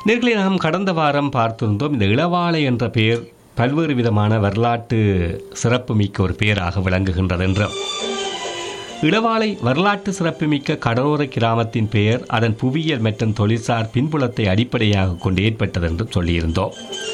நேர்களை நாம் கடந்த வாரம் பார்த்திருந்தோம் இந்த இளவாலை என்ற பெயர் பல்வேறு விதமான வரலாற்று சிறப்புமிக்க ஒரு பெயராக விளங்குகின்றது என்றும் இளவாலை வரலாற்று சிறப்புமிக்க கடலோர கிராமத்தின் பெயர் அதன் புவியியல் மற்றும் தொழிற்சார் பின்புலத்தை அடிப்படையாக கொண்டு ஏற்பட்டது என்றும் சொல்லியிருந்தோம்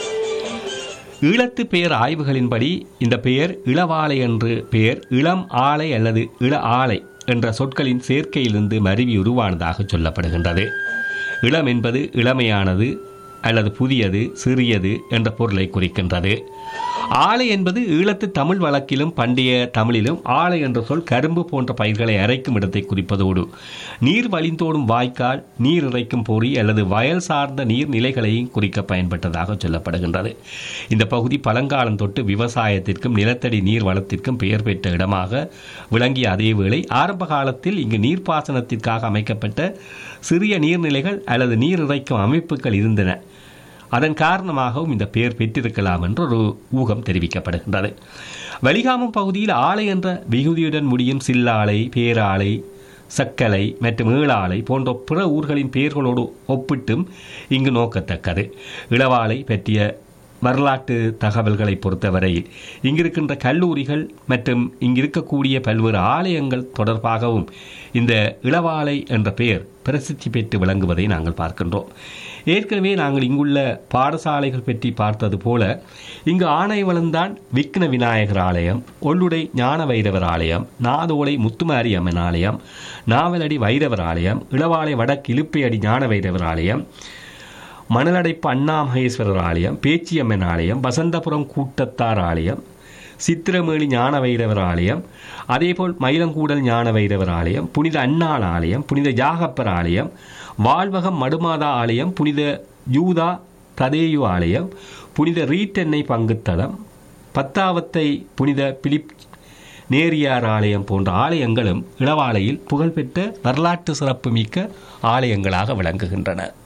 ஈழத்து பெயர் ஆய்வுகளின்படி இந்த பெயர் இளவாலை என்று பெயர் இளம் ஆலை அல்லது இள ஆலை என்ற சொற்களின் சேர்க்கையிலிருந்து மருவி உருவானதாக சொல்லப்படுகின்றது இளம் என்பது இளமையானது அல்லது புதியது சிறியது என்ற பொருளை குறிக்கின்றது ஆலை என்பது ஈழத்து தமிழ் வழக்கிலும் பண்டைய தமிழிலும் ஆலை என்ற சொல் கரும்பு போன்ற பயிர்களை அரைக்கும் இடத்தை குறிப்பதோடு நீர் வழிந்தோடும் வாய்க்கால் நீர் இறைக்கும் பொறி அல்லது வயல் சார்ந்த நீர்நிலைகளையும் குறிக்க பயன்பட்டதாக சொல்லப்படுகின்றது இந்த பகுதி பழங்காலம் தொட்டு விவசாயத்திற்கும் நிலத்தடி நீர் வளத்திற்கும் பெயர் பெற்ற இடமாக விளங்கிய அதேவேளை ஆரம்ப காலத்தில் இங்கு நீர்ப்பாசனத்திற்காக அமைக்கப்பட்ட சிறிய நீர்நிலைகள் அல்லது நீர் இறைக்கும் அமைப்புகள் இருந்தன அதன் காரணமாகவும் இந்த பெயர் பெற்றிருக்கலாம் என்று ஒரு ஊகம் தெரிவிக்கப்படுகின்றது வலிகாமம் பகுதியில் ஆலை என்ற விகுதியுடன் முடியும் சில்லாலை பேராலை சக்கலை மற்றும் ஈழாலை போன்ற பிற ஊர்களின் பெயர்களோடு ஒப்பிட்டும் இங்கு நோக்கத்தக்கது இளவாலை பற்றிய வரலாற்று தகவல்களை பொறுத்தவரையில் இங்கிருக்கின்ற கல்லூரிகள் மற்றும் இங்கிருக்கக்கூடிய பல்வேறு ஆலயங்கள் தொடர்பாகவும் இந்த இளவாலை என்ற பெயர் பிரசித்தி பெற்று விளங்குவதை நாங்கள் பார்க்கின்றோம் ஏற்கனவே நாங்கள் இங்குள்ள பாடசாலைகள் பற்றி பார்த்தது போல இங்கு ஆணைவளம்தான் விக்ன விநாயகர் ஆலயம் ஒல்லுடை ஞான வைரவர் ஆலயம் நாதோலை முத்துமாரி அம்மன் ஆலயம் நாவலடி வைரவர் ஆலயம் இளவாலை வடக்கு இழுப்பையடி ஞான வைரவர் ஆலயம் மணலடைப்பு அண்ணாமகேஸ்வரர் ஆலயம் பேச்சியம்மன் ஆலயம் வசந்தபுரம் கூட்டத்தார் ஆலயம் சித்திரமேளி ஞான வைரவர் ஆலயம் அதேபோல் மயிலங்கூடல் ஞான வைரவர் ஆலயம் புனித அன்னாள் ஆலயம் புனித ஜாகப்பர் ஆலயம் வாழ்வகம் மடுமாதா ஆலயம் புனித யூதா ததேயு ஆலயம் புனித ரீட்டெண்ணை பங்குத்தளம் பத்தாவத்தை புனித பிலிப் நேரியார் ஆலயம் போன்ற ஆலயங்களும் இளவாலையில் புகழ்பெற்ற வரலாற்று சிறப்புமிக்க ஆலயங்களாக விளங்குகின்றன